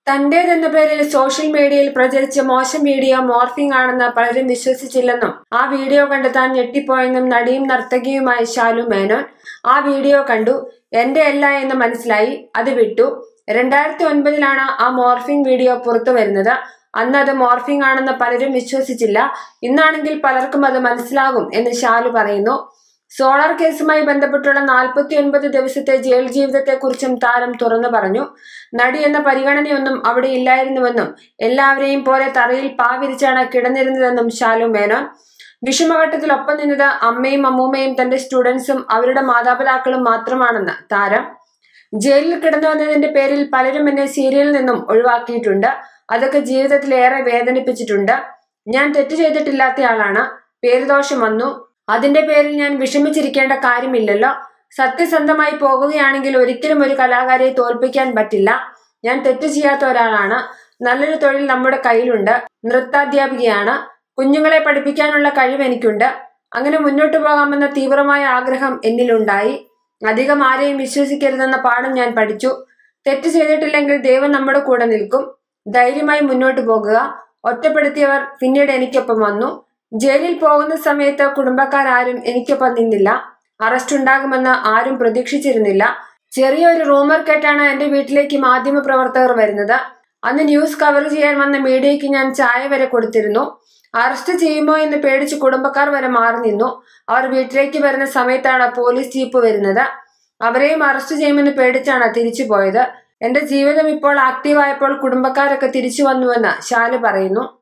തന്റേതെന്ന പേരിൽ സോഷ്യൽ മീഡിയയിൽ പ്രചരിച്ച മോശം വീഡിയോ മോർഫിംഗ് ആണെന്ന് പലരും വിശ്വസിച്ചില്ലെന്നും ആ വീഡിയോ കണ്ട് താൻ ഞെട്ടിപ്പോയെന്നും നടിയും നർത്തകിയുമായ ശാലു മേനോൻ ആ വീഡിയോ കണ്ടു എന്റെ അല്ല എന്ന് മനസ്സിലായി അത് വിട്ടു രണ്ടായിരത്തി ഒൻപതിലാണ് ആ മോർഫിംഗ് വീഡിയോ പുറത്തു വരുന്നത് അന്ന് അത് മോർഫിംഗ് ആണെന്ന് പലരും വിശ്വസിച്ചില്ല ഇന്നാണെങ്കിൽ പലർക്കും അത് മനസ്സിലാകും എന്ന് ശാലു പറയുന്നു സോളാർ കേസുമായി ബന്ധപ്പെട്ടുള്ള നാൽപ്പത്തി ഒൻപത് ദിവസത്തെ ജയിൽ ജീവിതത്തെക്കുറിച്ചും താരം തുറന്നു പറഞ്ഞു നടി എന്ന പരിഗണനയൊന്നും അവിടെ ഇല്ലായിരുന്നുവെന്നും എല്ലാവരെയും പോലെ തറയിൽ പാവിരിച്ചാണ് കിടന്നിരുന്നതെന്നും ശാലു മേനോൻ വിഷമഘട്ടത്തിൽ ഒപ്പം നിന്നത് അമ്മയും അമ്മൂമ്മയും തന്റെ സ്റ്റുഡൻസും അവരുടെ മാതാപിതാക്കളും മാത്രമാണെന്ന് താരം ജയിലിൽ കിടന്നു വന്നതിന്റെ പേരിൽ പലരും എന്നെ സീരിയലിൽ നിന്നും ഒഴിവാക്കിയിട്ടുണ്ട് അതൊക്കെ ജീവിതത്തിൽ ഏറെ വേദനിപ്പിച്ചിട്ടുണ്ട് ഞാൻ തെറ്റ് ചെയ്തിട്ടില്ലാത്തയാളാണ് പേരുദോഷം വന്നു അതിന്റെ പേരിൽ ഞാൻ വിഷമിച്ചിരിക്കേണ്ട കാര്യമില്ലല്ലോ സത്യസന്ധമായി പോകുകയാണെങ്കിൽ ഒരിക്കലും ഒരു കലാകാരിയെ തോൽപ്പിക്കാൻ പറ്റില്ല ഞാൻ തെറ്റ് ചെയ്യാത്ത ഒരാളാണ് നല്ലൊരു തൊഴിൽ നമ്മുടെ കയ്യിലുണ്ട് നൃത്താധ്യാപികയാണ് കുഞ്ഞുങ്ങളെ പഠിപ്പിക്കാനുള്ള കഴിവ് എനിക്കുണ്ട് അങ്ങനെ മുന്നോട്ട് പോകാമെന്ന തീവ്രമായ ആഗ്രഹം എന്നിലുണ്ടായി അധികം ആരെയും വിശ്വസിക്കരുതെന്ന പാഠം ഞാൻ പഠിച്ചു തെറ്റ് ചെയ്തിട്ടില്ലെങ്കിൽ ദൈവം നമ്മുടെ കൂടെ നിൽക്കും ധൈര്യമായി മുന്നോട്ട് പോകുക ഒറ്റപ്പെടുത്തിയവർ പിന്നീട് എനിക്കൊപ്പം വന്നു ജയിലിൽ പോകുന്ന സമയത്ത് കുടുംബക്കാരും എനിക്കൊപ്പം നിന്നില്ല അറസ്റ്റ് ഉണ്ടാകുമെന്ന് ആരും പ്രതീക്ഷിച്ചിരുന്നില്ല ചെറിയൊരു റൂമർ കേട്ടാണ് എന്റെ വീട്ടിലേക്ക് മാധ്യമ പ്രവർത്തകർ വരുന്നത് അന്ന് ന്യൂസ് കവർ ചെയ്യാൻ വന്ന മീഡിയയ്ക്ക് ഞാൻ ചായ വരെ കൊടുത്തിരുന്നു അറസ്റ്റ് ചെയ്യുമോ എന്ന് പേടിച്ച് കുടുംബക്കാർ വരെ മാറി നിന്നു അവർ വീട്ടിലേക്ക് വരുന്ന സമയത്താണ് പോലീസ് ജീപ്പ് വരുന്നത് അവരെയും അറസ്റ്റ് ചെയ്യുമെന്ന് പേടിച്ചാണ് തിരിച്ചു പോയത് എന്റെ ജീവിതം ഇപ്പോൾ ആക്റ്റീവായപ്പോൾ കുടുംബക്കാരൊക്കെ തിരിച്ചു വന്നുവെന്ന് ശാലു പറയുന്നു